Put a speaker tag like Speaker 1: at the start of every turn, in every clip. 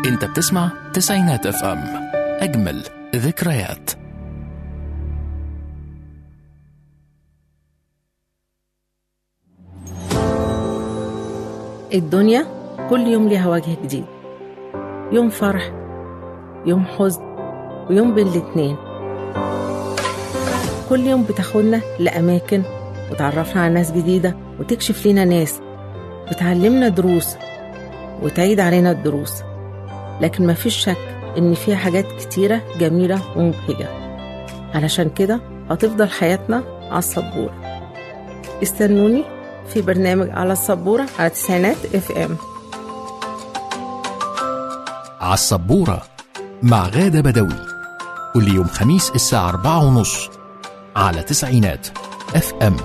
Speaker 1: انت بتسمع تسعينات اف ام اجمل ذكريات
Speaker 2: الدنيا كل يوم ليها وجه جديد يوم فرح يوم حزن ويوم بين الاتنين كل يوم بتاخدنا لأماكن وتعرفنا على ناس جديدة وتكشف لنا ناس وتعلمنا دروس وتعيد علينا الدروس لكن مفيش شك إن فيها حاجات كتيرة جميلة ومبهجة علشان كده هتفضل حياتنا على السبورة استنوني في برنامج على السبورة على تسعينات اف ام
Speaker 1: على السبورة مع غادة بدوي كل يوم خميس الساعة أربعة ونص على تسعينات اف ام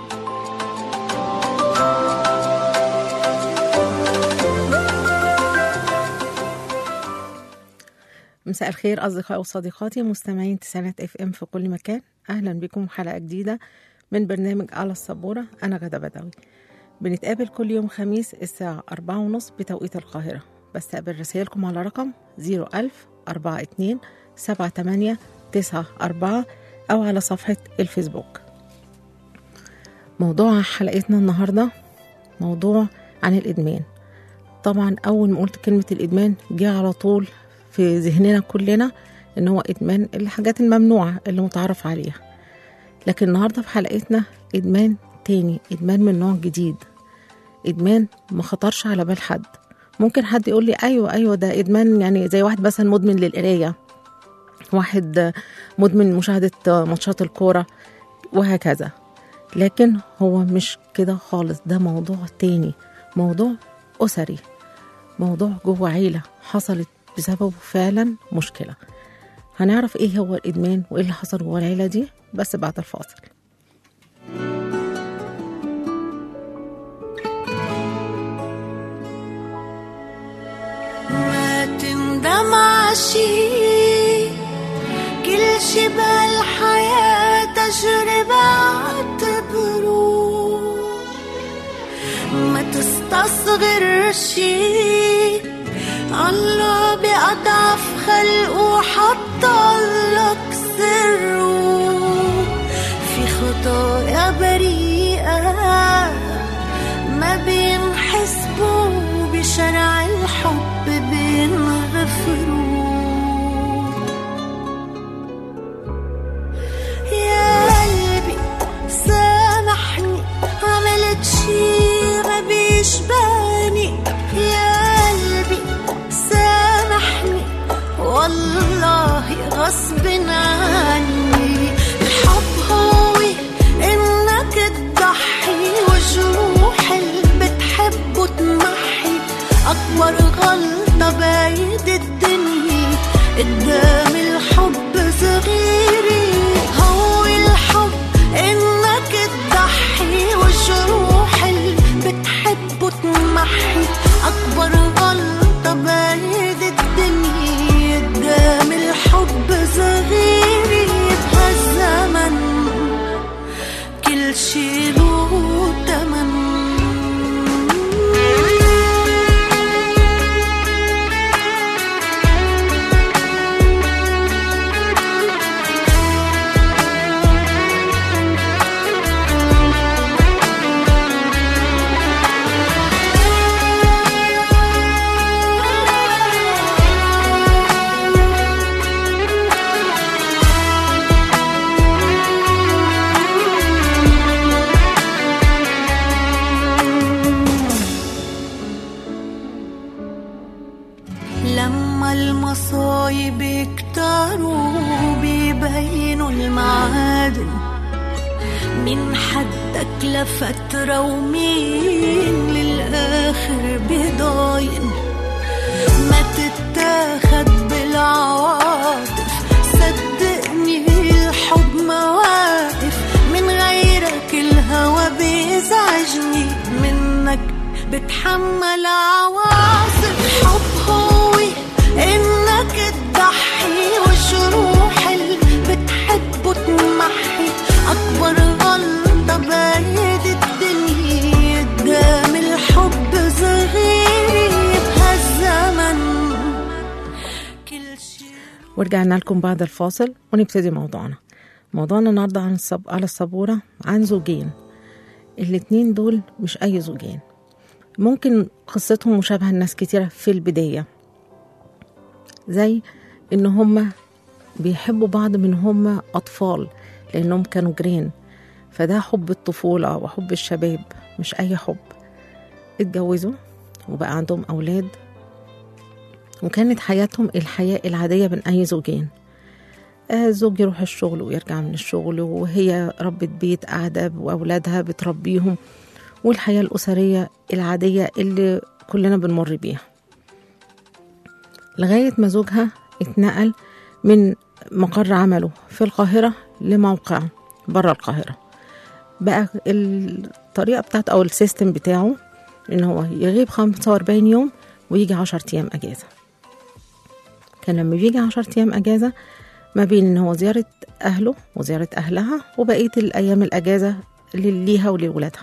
Speaker 2: مساء الخير أصدقائي وصديقاتي مستمعين تسعينات اف ام في كل مكان أهلا بكم حلقة جديدة من برنامج على السبورة أنا غادة بدوي بنتقابل كل يوم خميس الساعة أربعة ونص بتوقيت القاهرة بستقبل رسائلكم على رقم زيرو ألف أربعة اتنين سبعة تمانية تسعة أربعة أو على صفحة الفيسبوك موضوع حلقتنا النهاردة موضوع عن الإدمان طبعا أول ما قلت كلمة الإدمان جه على طول في ذهننا كلنا إن هو إدمان الحاجات الممنوعة اللي متعرف عليها لكن النهاردة في حلقتنا إدمان تاني إدمان من نوع جديد إدمان ما خطرش على بال حد ممكن حد يقول لي أيوة أيوة ده إدمان يعني زي واحد مثلا مدمن للقراية واحد مدمن مشاهدة ماتشات الكورة وهكذا لكن هو مش كده خالص ده موضوع تاني موضوع أسري موضوع جوه عيلة حصلت بسببه فعلا مشكلة هنعرف ايه هو الإدمان وايه اللي حصل جوه العيلة دي بس بعد الفاصل
Speaker 3: ما تندم عشي كل شي بهالحياة تجربة اعتبره ما تستصغر شي الله بأضعف خلقه حطلك سره في خطايا بريئة ما بينحسبوا بشرع الحب بينغفروا يا قلبي سامحني عملت شي ما بيشبهني يا قلبي سامحني والله غصب عني الحب هو انك تضحي وجروح اللي بتحبه تمحي اكبر غلطة بايد الدنيا قدام الحب صغيري هو الحب انك تضحي وجروح اللي بتحبه تمحي اكبر غلطة بايد الدنيا قدام الحب صغيري بهالزمن كل شي له تمن لما المصايب يكتروا بيبينوا المعادن من حدك لفترة ومين للآخر بضاين ما تتاخد بالعواطف صدقني الحب مواقف من غيرك الهوى بيزعجني منك بتحمل عواصف الحب هو انك تضحي وجروح اللي بتحبه تمحي اكبر غلطة بايد الدنيا قدام الحب صغير بهالزمن
Speaker 2: ورجعنا لكم بعد الفاصل ونبتدي موضوعنا موضوعنا النهارده عن الصب... على السبورة عن زوجين الاتنين دول مش أي زوجين ممكن قصتهم مشابهة لناس كتيرة في البداية زي إن هما بيحبوا بعض من هما أطفال لأنهم كانوا جيران فده حب الطفولة وحب الشباب مش أي حب اتجوزوا وبقى عندهم أولاد وكانت حياتهم الحياة العادية بين أي زوجين آه، الزوج يروح الشغل ويرجع من الشغل وهي ربة بيت قاعدة وأولادها بتربيهم والحياة الأسرية العادية اللي كلنا بنمر بيها لغاية ما زوجها اتنقل من مقر عمله في القاهرة لموقع بره القاهرة بقى الطريقة بتاعته أو السيستم بتاعه إن هو يغيب 45 يوم ويجي 10 أيام أجازة كان لما بيجي 10 أيام أجازة ما بين إن هو زيارة أهله وزيارة أهلها وبقية الأيام الأجازة اللي ليها ولولادها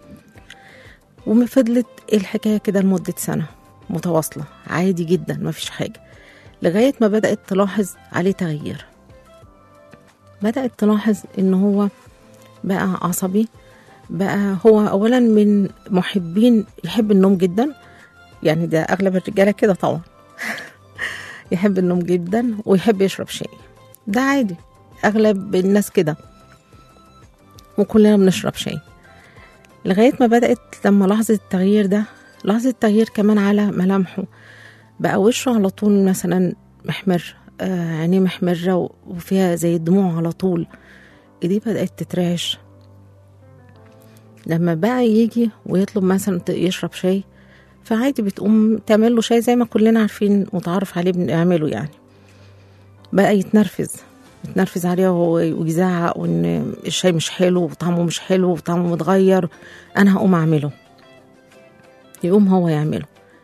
Speaker 2: وفضلت الحكاية كده لمدة سنة متواصلة عادي جدا ما فيش حاجة لغاية ما بدأت تلاحظ عليه تغيير بدأت تلاحظ إن هو بقى عصبي بقى هو أولا من محبين يحب النوم جدا يعني ده أغلب الرجالة كده طبعا يحب النوم جدا ويحب يشرب شاي ده عادي أغلب الناس كده وكلنا بنشرب شاي لغاية ما بدأت لما لاحظت التغيير ده لاحظت التغيير كمان على ملامحه بقى وشه على طول مثلا محمر آه عينيه محمرة و- وفيها زي الدموع على طول ايديه بدأت تترعش لما بقى يجي ويطلب مثلا ت- يشرب شاي فعادي بتقوم تعمل له شاي زي ما كلنا عارفين متعارف عليه بنعمله يعني بقى يتنرفز يتنرفز عليه وهو- ويزعق وان الشاي مش حلو وطعمه مش حلو وطعمه متغير انا هقوم اعمله يقوم هو يعمله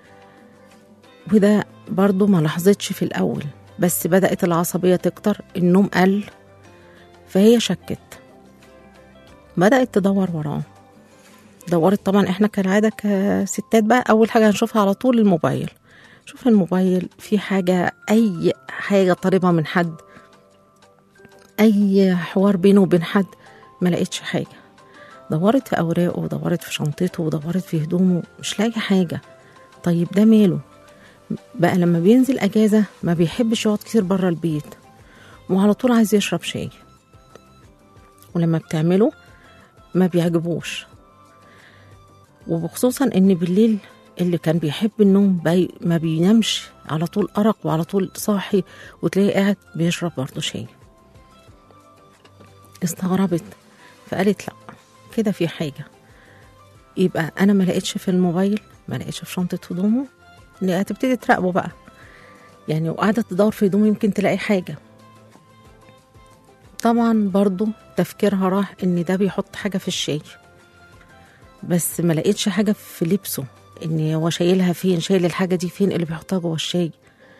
Speaker 2: وده برضو ما لاحظتش في الاول بس بدأت العصبية تكتر النوم قل فهي شكت بدأت تدور وراه دورت طبعا احنا كالعادة كستات بقى أول حاجة هنشوفها على طول الموبايل شوف الموبايل في حاجة أي حاجة طالبها من حد أي حوار بينه وبين حد ما لقيتش حاجة دورت في أوراقه ودورت في شنطته ودورت في هدومه مش لاقي حاجة طيب ده ماله بقى لما بينزل أجازة ما بيحبش يقعد كتير بره البيت وعلى طول عايز يشرب شاي ولما بتعمله ما بيعجبوش وبخصوصا ان بالليل اللي كان بيحب النوم بي ما بينامش على طول أرق وعلى طول صاحي وتلاقيه قاعد بيشرب برضه شاي استغربت فقالت لا كده في حاجة يبقى أنا ما لقيتش في الموبايل ما لقيتش في شنطة هدومه اللي هتبتدي تراقبه بقى يعني وقاعدة تدور في هدومه يمكن تلاقي حاجة طبعا برضو تفكيرها راح ان ده بيحط حاجة في الشاي بس ما لقيتش حاجة في لبسه ان هو شايلها فين شايل الحاجة دي فين اللي بيحطها جوه الشاي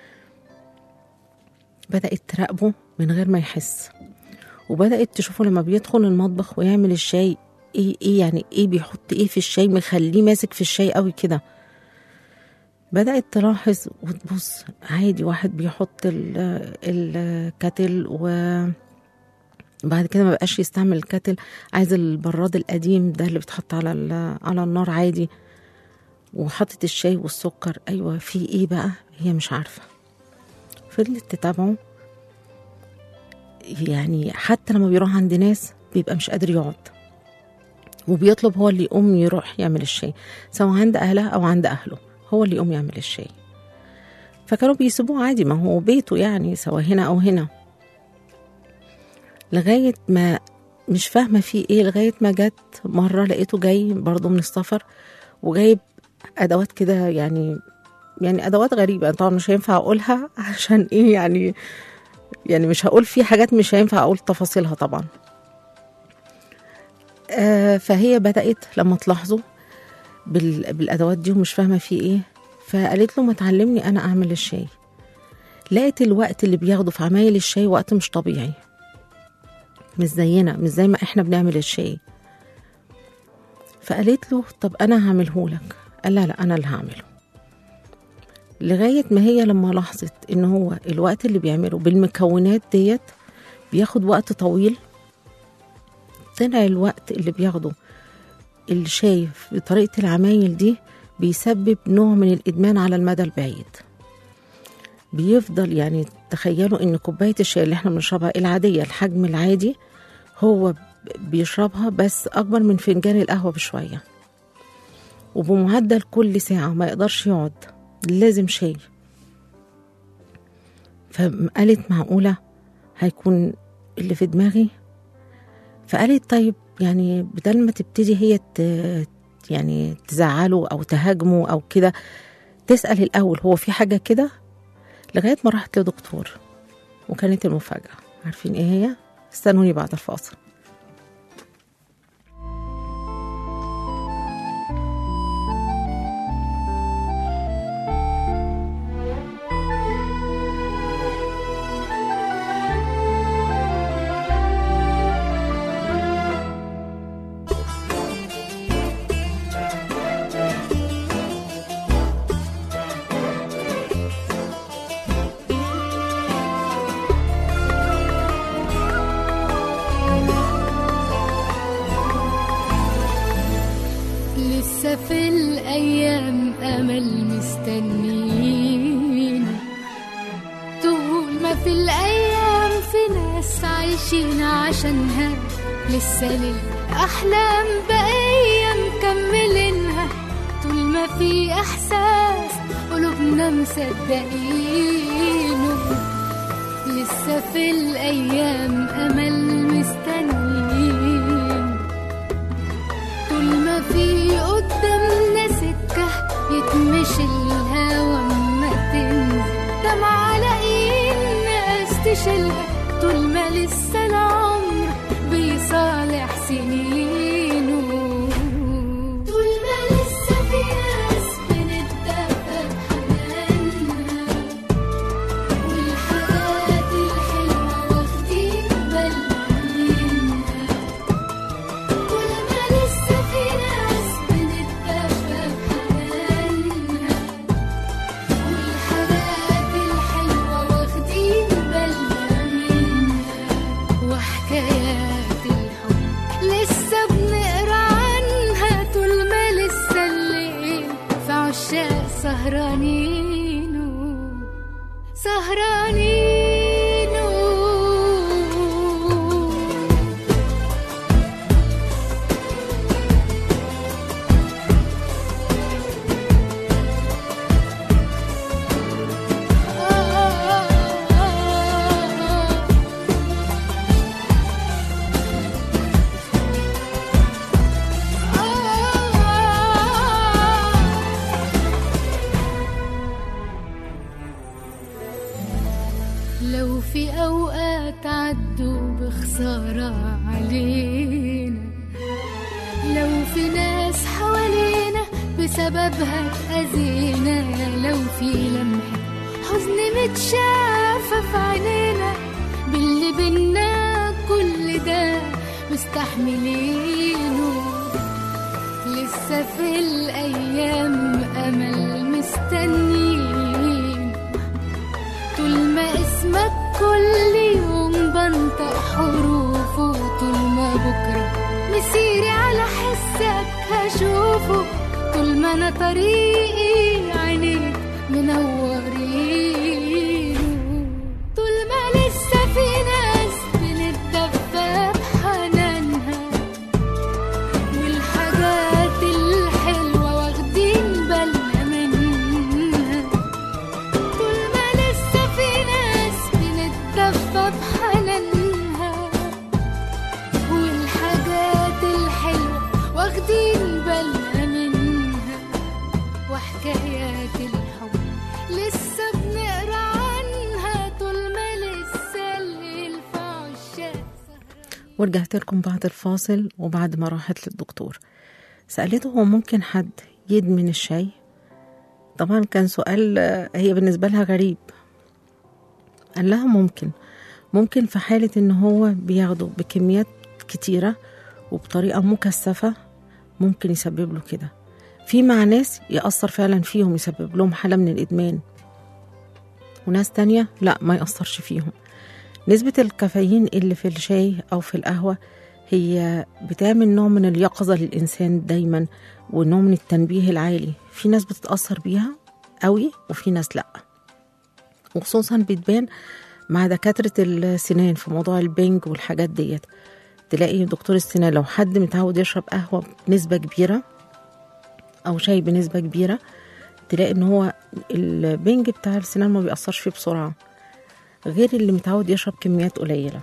Speaker 2: بدأت تراقبه من غير ما يحس وبدأت تشوفه لما بيدخل المطبخ ويعمل الشاي ايه ايه يعني ايه بيحط ايه في الشاي مخليه ماسك في الشاي قوي كده بدأت تلاحظ وتبص عادي واحد بيحط ال- الكاتل و بعد كده ما بقاش يستعمل الكاتل عايز البراد القديم ده اللي بيتحط على ال- على النار عادي وحطت الشاي والسكر ايوه في ايه بقى هي مش عارفه فضلت تتابعه يعني حتى لما بيروح عند ناس بيبقى مش قادر يقعد وبيطلب هو اللي يقوم يروح يعمل الشاي سواء عند أهلها أو عند أهله هو اللي يقوم يعمل الشاي فكانوا بيسيبوه عادي ما هو بيته يعني سواء هنا أو هنا لغاية ما مش فاهمة فيه ايه لغاية ما جت مرة لقيته جاي برضه من السفر وجايب أدوات كده يعني يعني أدوات غريبة طبعا مش هينفع أقولها عشان ايه يعني يعني مش هقول في حاجات مش هينفع أقول تفاصيلها طبعا آه فهي بدأت لما تلاحظوا بال- بالأدوات دي ومش فاهمة فيه ايه فقالت له ما تعلمني أنا أعمل الشاي لقيت الوقت اللي بياخده في عمايل الشاي وقت مش طبيعي مش زينا مش زي ما احنا بنعمل الشاي فقالت له طب انا هعمله لك قال لا لا انا اللي هعمله لغاية ما هي لما لاحظت إن هو الوقت اللي بيعمله بالمكونات ديت بياخد وقت طويل طلع الوقت اللي بياخده الشاي بطريقة العمايل دي بيسبب نوع من الإدمان على المدى البعيد بيفضل يعني تخيلوا إن كوباية الشاي اللي احنا بنشربها العادية الحجم العادي هو بيشربها بس أكبر من فنجان القهوة بشوية وبمعدل كل ساعة ما يقدرش يقعد لازم شاي فقالت معقولة هيكون اللي في دماغي فقالت طيب يعني بدل ما تبتدي هي ت- يعني تزعله أو تهاجمه أو كده تسأل الأول هو في حاجة كده لغاية ما راحت لدكتور وكانت المفاجأة عارفين إيه هي؟ استنوني بعد الفاصل
Speaker 4: لسه في الأيام أمل مستنين طول ما في الأيام في ناس عايشين عشانها لسه للأحلام بقية مكملينها طول ما في إحساس قلوبنا مصدقينه لسه في الأيام أمل مستنيين طول ما في قدامنا سكة يتمشي الهوا اما تنزل دمعة لاقيين ناس تشيلها طول ما لسه العمر بيصالح سنينه طول ما لسه في ناس بنتدفى بحنانها والحاجات الحلوة واخدين بالنا منها كل ما لسه في ناس بنتدفى بحنانها والحاجات الحلوة واخدين بالنا منها وحكايات الحب لسه بنقرا عنها طول ما لسه الليل في عشاق سهرانين سهرانين لو في أوقات عدوا بخسارة علينا لو في ناس حوالينا بسببها اتأذينا لو في لمحة حزن متشافة في عينينا باللي بينا كل ده مستحملينه لسه في الأيام أمل مستنيين طول ما اسمك كل يوم بنطق حروفه طول ما بكرة مسيري على حسك هشوفه طول ما أنا طريقي عينيك منورين طول ما لسه في ناس بنتدفى بحنانها والحاجات الحلوة واخدين بالنا منها طول ما لسه في ناس بنتدفى بحنانها والحاجات الحلوة واخدين بالنا منها وحكايات الحب لسه بنقرا عنها طول ما لسه الليل في عشاق
Speaker 2: ورجعت لكم بعد الفاصل وبعد ما راحت للدكتور سألته هو ممكن حد يدمن الشاي طبعا كان سؤال آه، هي بالنسبة لها غريب قال لها ممكن ممكن في حالة ان هو بياخده بكميات كتيرة وبطريقة مكثفة ممكن يسبب له كده في مع ناس يأثر فعلا فيهم يسبب لهم حالة من الإدمان وناس تانية لا ما يأثرش فيهم نسبة الكافيين اللي في الشاي أو في القهوة هي بتعمل نوع من اليقظة للإنسان دايما ونوع من التنبيه العالي في ناس بتتأثر بيها قوي وفي ناس لأ وخصوصا بتبان مع دكاترة السنان في موضوع البنج والحاجات ديت تلاقي دكتور السنان لو حد متعود يشرب قهوة بنسبة كبيرة أو شاي بنسبة كبيرة تلاقي إن هو البنج بتاع السنان ما بيأثرش فيه بسرعة غير اللي متعود يشرب كميات قليلة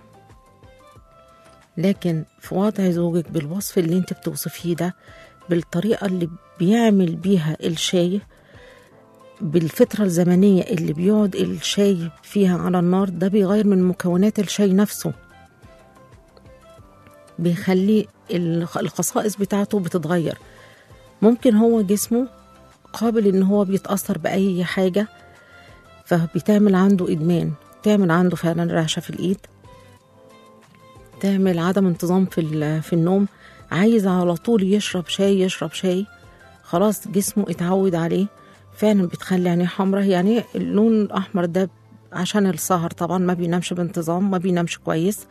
Speaker 2: لكن في وضع زوجك بالوصف اللي انت بتوصفيه ده بالطريقة اللي بيعمل بيها الشاي بالفترة الزمنية اللي بيقعد الشاي فيها على النار ده بيغير من مكونات الشاي نفسه بيخلي الخ- الخصائص بتاعته بتتغير ممكن هو جسمه قابل ان هو بيتأثر بأي حاجة فبتعمل عنده إدمان تعمل عنده فعلا رعشة في الإيد تعمل عدم انتظام في, ال- في النوم عايز على طول يشرب شاي يشرب شاي خلاص جسمه اتعود عليه فعلا بتخلي عينيه حمراء يعني اللون الأحمر ده عشان السهر طبعا ما بينامش بانتظام ما بينامش كويس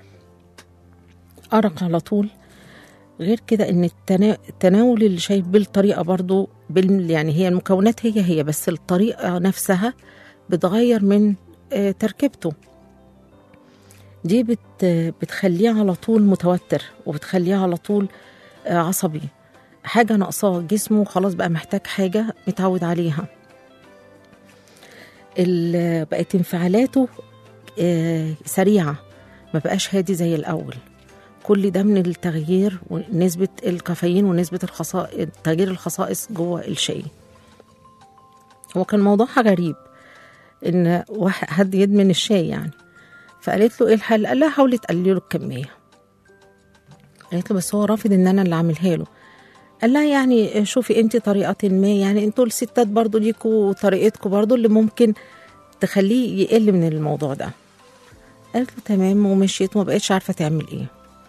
Speaker 2: أرق على طول غير كده ان التنا... تناول الشاي بالطريقه برضو بال... يعني هي المكونات هي هي بس الطريقه نفسها بتغير من آه، تركيبته دي بت... بتخليه على طول متوتر وبتخليه على طول آه، عصبي حاجه ناقصاه جسمه خلاص بقى محتاج حاجه متعود عليها ال... بقت انفعالاته آه، سريعه ما بقاش هادي زي الاول كل ده من التغيير ونسبة الكافيين ونسبة الخصائص تغيير الخصائص جوه الشاي هو كان موضوعها غريب ان واحد حد يدمن الشاي يعني فقالت له ايه الحل قال لها حاولي تقللي له الكمية قالت له بس هو رافض ان انا اللي اعملها له قال لها يعني شوفي انت طريقة ما يعني انتوا الستات برضو ليكوا طريقتكم برضو اللي ممكن تخليه يقل من الموضوع ده قالت له تمام ومشيت وما بقتش عارفة تعمل ايه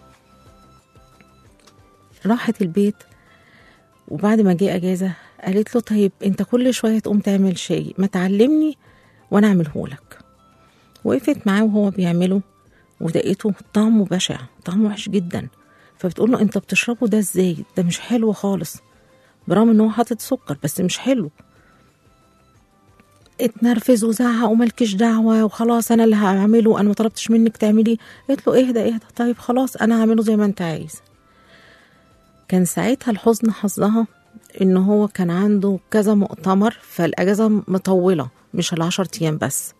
Speaker 2: راحت البيت وبعد ما جه اجازه قالت له طيب انت كل شويه تقوم تعمل شاي ما تعلمني وانا اعمله لك وقفت معاه وهو بيعمله ودقته طعمه بشع طعمه وحش جدا فبتقول له انت بتشربه ده ازاي ده مش حلو خالص برغم ان هو حاطط سكر بس مش حلو اتنرفز وزعق وملكش دعوة وخلاص أنا اللي هعمله أنا ما طلبتش منك تعمليه قلت له اهدى اهدى طيب خلاص أنا هعمله زي ما أنت عايز كان ساعتها الحزن حظها ان هو كان عنده كذا مؤتمر فالاجازه مطوله مش العشر ايام بس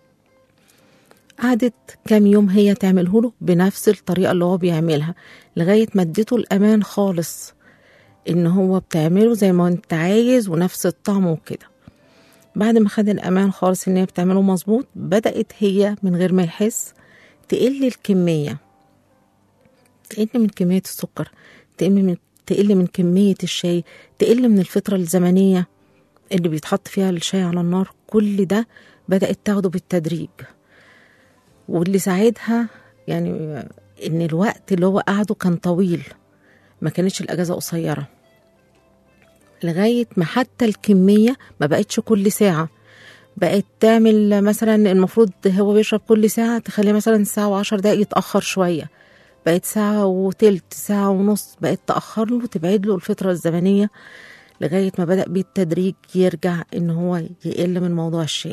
Speaker 2: قعدت كام يوم هي تعمله له بنفس الطريقه اللي هو بيعملها لغايه ما اديته الامان خالص ان هو بتعمله زي ما انت عايز ونفس الطعم وكده بعد ما خد الامان خالص ان هي بتعمله مظبوط بدات هي من غير ما يحس تقل الكميه تقل من كميه السكر تقل من تقل من كمية الشاي تقل من الفترة الزمنية اللي بيتحط فيها الشاي على النار كل ده بدأت تاخده بالتدريج واللي ساعدها يعني ان الوقت اللي هو قعده كان طويل ما كانتش الأجازة قصيرة لغاية ما حتى الكمية ما بقتش كل ساعة بقت تعمل مثلا المفروض هو بيشرب كل ساعة تخليه مثلا ساعة وعشر دقايق يتأخر شوية بقت ساعة وتلت ساعة ونص بقت تأخر له تبعد له الفترة الزمنية لغاية ما بدأ بالتدريج يرجع إن هو يقل من موضوع الشاي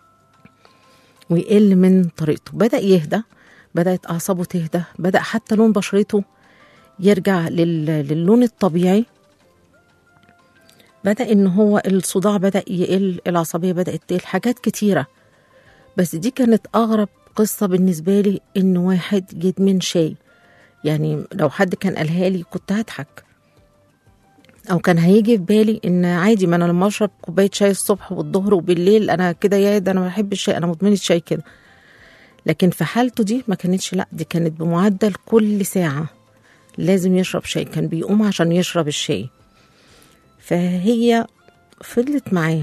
Speaker 2: ويقل من طريقته بدأ يهدى بدأت أعصابه تهدى بدأ حتى لون بشرته يرجع لل... للون الطبيعي بدأ إن هو الصداع بدأ يقل العصبية بدأت تقل حاجات كتيرة بس دي كانت أغرب قصة بالنسبة لي إن واحد يدمن شاي يعني لو حد كان قالها لي كنت هضحك او كان هيجي في بالي ان عادي ما انا لما اشرب كوبايه شاي الصبح والظهر وبالليل انا كده يا ده انا بحب الشاي انا مدمنه شاي كده لكن في حالته دي ما كانتش لا دي كانت بمعدل كل ساعه لازم يشرب شاي كان بيقوم عشان يشرب الشاي فهي فضلت معاه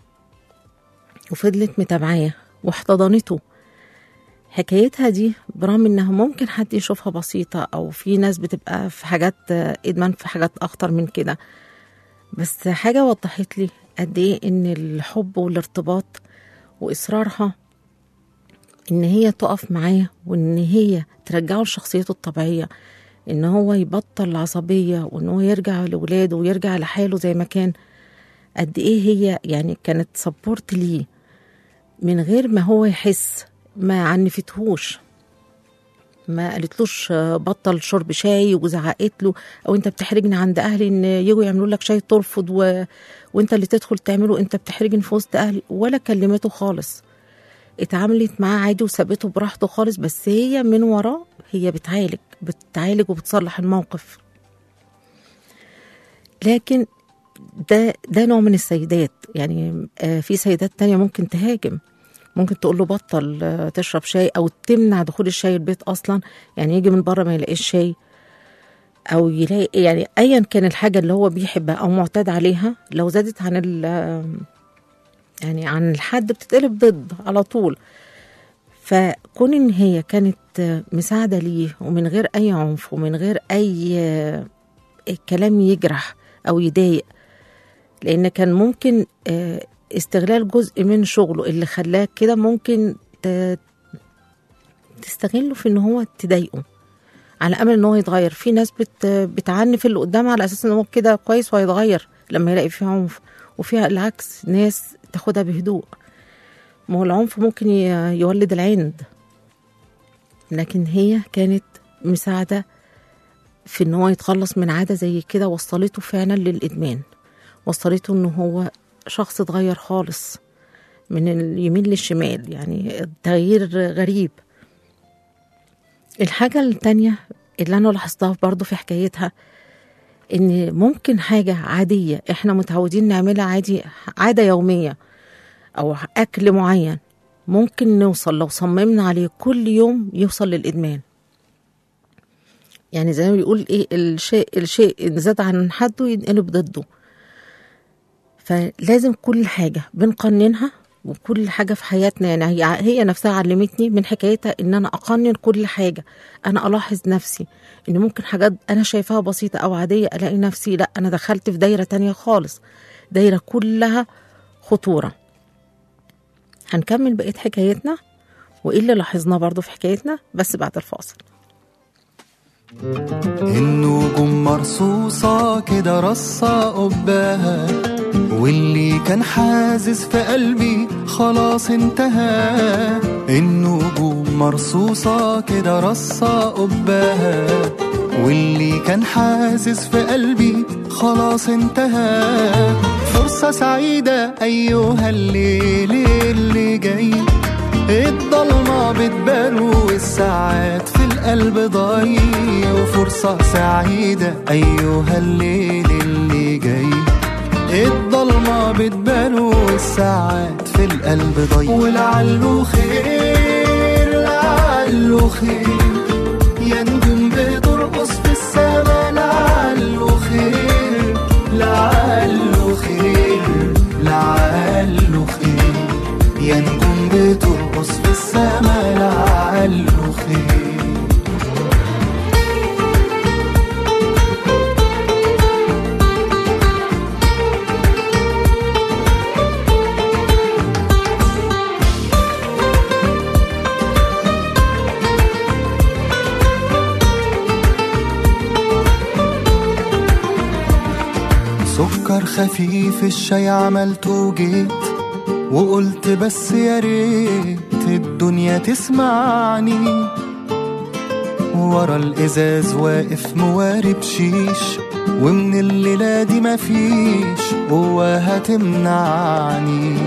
Speaker 2: وفضلت متابعاه واحتضنته حكايتها دي برغم انها ممكن حد يشوفها بسيطة او في ناس بتبقى في حاجات ادمان في حاجات اخطر من كده بس حاجة وضحت لي قد ايه ان الحب والارتباط وإصرارها إن هي تقف معاه وإن هي ترجعه لشخصيته الطبيعية إن هو يبطل عصبية وإن هو يرجع لولاده ويرجع لحاله زي ما كان قد إيه هي يعني كانت سبورت ليه من غير ما هو يحس ما عنفتهوش ما قالتلوش آه، بطل شرب شاي وزعقت له او انت بتحرجني عند اهلي ان يجوا يعملوا لك شاي ترفض و... وانت اللي تدخل تعمله انت بتحرجني في وسط اهلي ولا كلمته خالص اتعاملت معاه عادي وسابته براحته خالص بس هي من وراه هي بتعالج بتعالج وبتصلح الموقف لكن ده ده نوع من السيدات يعني آه، في سيدات تانية ممكن تهاجم ممكن تقول له بطل آه، تشرب شاي او تمنع دخول الشاي البيت اصلا يعني يجي من بره ما يلاقيش شاي او يلاقي يعني ايا كان الحاجه اللي هو بيحبها او معتاد عليها لو زادت عن ال يعني عن الحد بتتقلب ضد على طول فكون ان هي كانت آه، مساعده ليه ومن غير اي عنف ومن غير اي آه، كلام يجرح او يضايق لان كان ممكن آه، استغلال جزء من شغله اللي خلاه كده ممكن ت- تستغله في ان هو تضايقه على امل ان هو يتغير في ناس بت بتعنف اللي قدامها على اساس ان هو كده كويس وهيتغير لما يلاقي فيه عنف وفيها العكس ناس تاخدها بهدوء ما هو العنف ممكن ي- يولد العند لكن هي كانت مساعدة في ان هو يتخلص من عادة زي كده وصلته فعلا للإدمان وصلته ان هو شخص اتغير خالص من اليمين للشمال يعني التغيير غريب الحاجة التانية اللي أنا لاحظتها برضو في حكايتها إن ممكن حاجة عادية إحنا متعودين نعملها عادي عادة يومية أو أكل معين ممكن نوصل لو صممنا عليه كل يوم يوصل للإدمان يعني زي ما بيقول إيه الشيء الشيء إن زاد عن حده ينقلب ضده فلازم كل حاجة بنقننها وكل حاجة في حياتنا يعني هي هي نفسها علمتني من حكايتها إن أنا أقنن كل حاجة أنا ألاحظ نفسي إن ممكن حاجات أنا شايفاها بسيطة أو عادية ألاقي نفسي لا أنا دخلت في دايرة تانية خالص دايرة كلها خطورة هنكمل بقية حكايتنا وإيه اللي لاحظناه برضو في حكايتنا بس بعد الفاصل
Speaker 5: النجوم مرصوصة كده رصة قباها واللي كان حازز في قلبي خلاص انتهى النجوم مرصوصة كده رصة قباها واللي كان حازز في قلبي خلاص انتهى فرصة سعيدة أيها الليل اللي جاي الضلمة بتبان والساعات في القلب ضايع وفرصة سعيدة أيها الليل اللي جاي الضلمة بتبان والساعات في القلب ضايع ولعله خير لعله خير يا نجوم بترقص في السما لعله خير لعله خير لعله خير يا نجوم بترقص في السما لعله خير سكر خفيف الشاي عملته وجيت وقلت بس يا ريت الدنيا تسمعني ورا الازاز واقف موارب شيش ومن الليلة دي مفيش قوة هتمنعني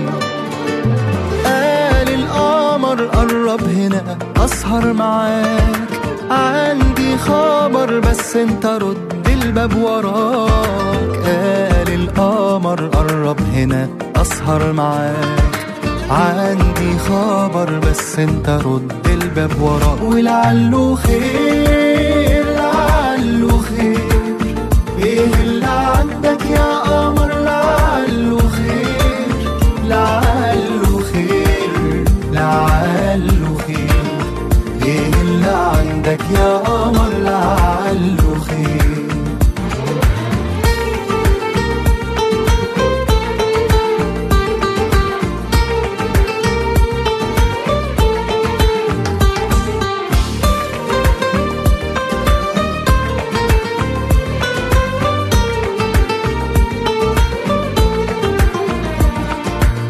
Speaker 5: قال القمر قرب هنا اسهر معاك عندي خبر بس انت رد الباب وراك قال القمر قرب هنا اسهر معاك عندي خبر بس انت رد الباب وراك ولعله خير لعله خير ايه اللي عندك يا قمر لعله خير لعله خير لعله خير ايه اللي عندك يا قمر لعله خير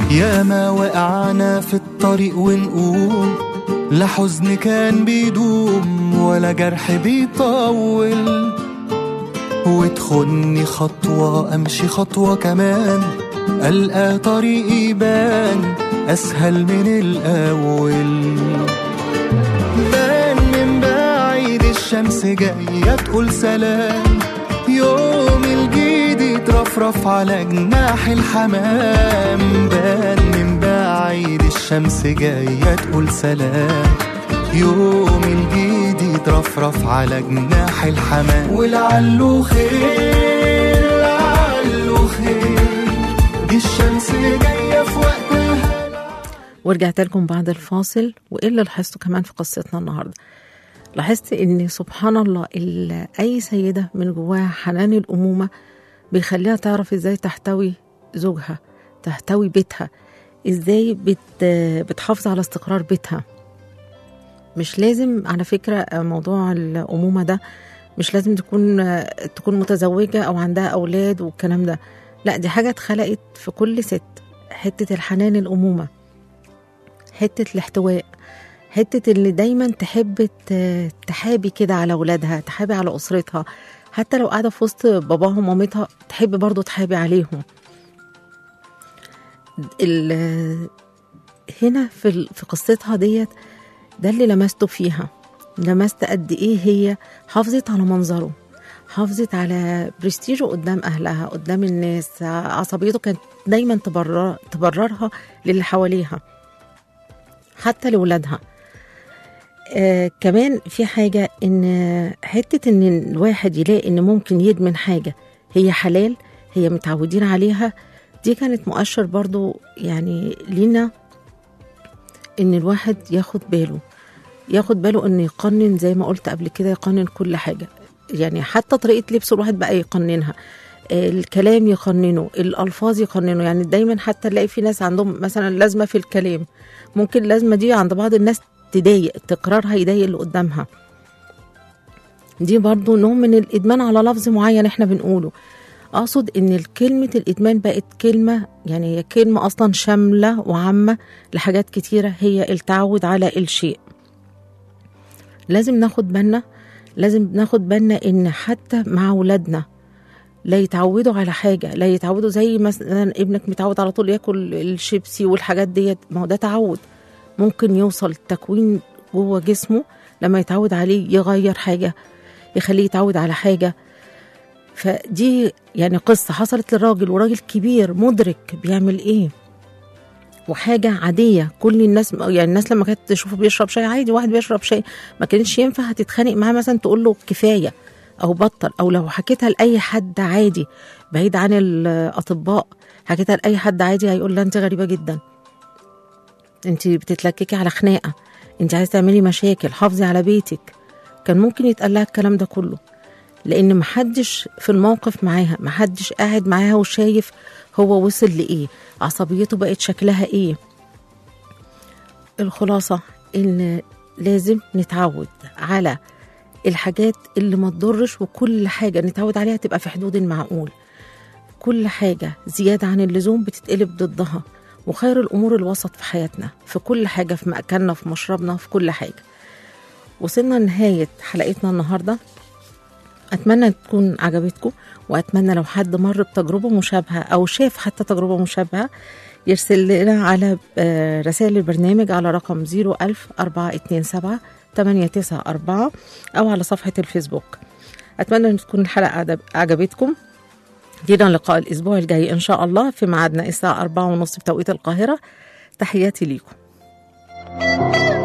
Speaker 5: يا ما وقعنا في الطريق ونقول لا حزن كان بيدوم ولا جرح بيطول وتخني خطوة أمشي خطوة كمان ألقى طريقي يبان أسهل من الأول بان من بعيد الشمس جاية تقول سلام يوم الجديد يترفرف على جناح الحمام بان من بعيد الشمس جاية تقول سلام يوم الجديد يترفرف على جناح الحمام ولعله خير لعله خير دي الشمس جاية في وقتها
Speaker 2: ورجعت لكم بعد الفاصل وايه اللي لاحظته كمان في قصتنا النهارده لاحظت ان سبحان الله ال- اي سيده من جواها حنان الامومه بيخليها تعرف ازاي تحتوي زوجها تحتوي بيتها ازاي بت بتحافظ على استقرار بيتها مش لازم على فكره موضوع الامومه ده مش لازم تكون تكون متزوجه او عندها اولاد والكلام ده لا دي حاجه اتخلقت في كل ست حته الحنان الامومه حته الاحتواء حته اللي دايما تحب ت- تحابي كده على اولادها تحابي على اسرتها حتى لو قاعده في وسط باباها ومامتها تحب برضو تحابي عليهم ال- هنا في ال- في قصتها ديت ده اللي لمسته فيها لمست قد ايه هي حافظت على منظره حافظت على برستيجه قدام اهلها قدام الناس عصبيته كانت دايما تبرر تبررها للي حواليها حتى لولادها آه كمان في حاجة إن حتة إن الواحد يلاقي إن ممكن يدمن حاجة هي حلال هي متعودين عليها دي كانت مؤشر برضو يعني لينا إن الواحد ياخد باله ياخد باله إنه يقنن زي ما قلت قبل كده يقنن كل حاجة يعني حتى طريقة لبسه الواحد بقى يقننها آه، الكلام يقننه الألفاظ يقننه يعني دايما حتى نلاقي في ناس عندهم مثلا لازمة في الكلام ممكن اللازمة دي عند بعض الناس تضايق تكرارها يضايق اللي قدامها دي برضو نوع من الإدمان على لفظ معين احنا بنقوله أقصد إن كلمة الإدمان بقت كلمة يعني هي كلمة أصلا شاملة وعامة لحاجات كتيرة هي التعود على الشيء لازم ناخد بالنا لازم ناخد بالنا إن حتى مع ولادنا لا يتعودوا على حاجة لا يتعودوا زي مثلا ابنك متعود على طول ياكل الشيبسي والحاجات ديت ما هو ده تعود ممكن يوصل تكوين جوه جسمه لما يتعود عليه يغير حاجة يخليه يتعود على حاجة فدي يعني قصة حصلت للراجل وراجل كبير مدرك بيعمل ايه وحاجة عادية كل الناس يعني الناس لما كانت تشوفه بيشرب شاي عادي واحد بيشرب شاي ما كانش ينفع هتتخانق معاه مثلا تقول له كفاية أو بطل أو لو حكيتها لأي حد عادي بعيد عن الأطباء حكيتها لأي حد عادي هيقول لها أنت غريبة جدا أنت بتتلككي على خناقة أنت عايزة تعملي مشاكل حافظي على بيتك كان ممكن يتقال لها الكلام ده كله لان محدش في الموقف معاها محدش قاعد معاها وشايف هو وصل لايه عصبيته بقت شكلها ايه الخلاصه ان لازم نتعود على الحاجات اللي ما تضرش وكل حاجه نتعود عليها تبقى في حدود المعقول كل حاجه زياده عن اللزوم بتتقلب ضدها وخير الامور الوسط في حياتنا في كل حاجه في مأكلنا في مشربنا في كل حاجه وصلنا لنهايه حلقتنا النهارده أتمنى تكون عجبتكم وأتمنى لو حد مر بتجربة مشابهة أو شاف حتى تجربة مشابهة يرسل لنا على آه، رسائل البرنامج على رقم 01000 427 894 أو على صفحة الفيسبوك أتمنى أن تكون الحلقة عجب- عجبتكم لنا لقاء الأسبوع الجاي إن شاء الله في ميعادنا الساعة 4 ونص بتوقيت القاهرة تحياتي ليكم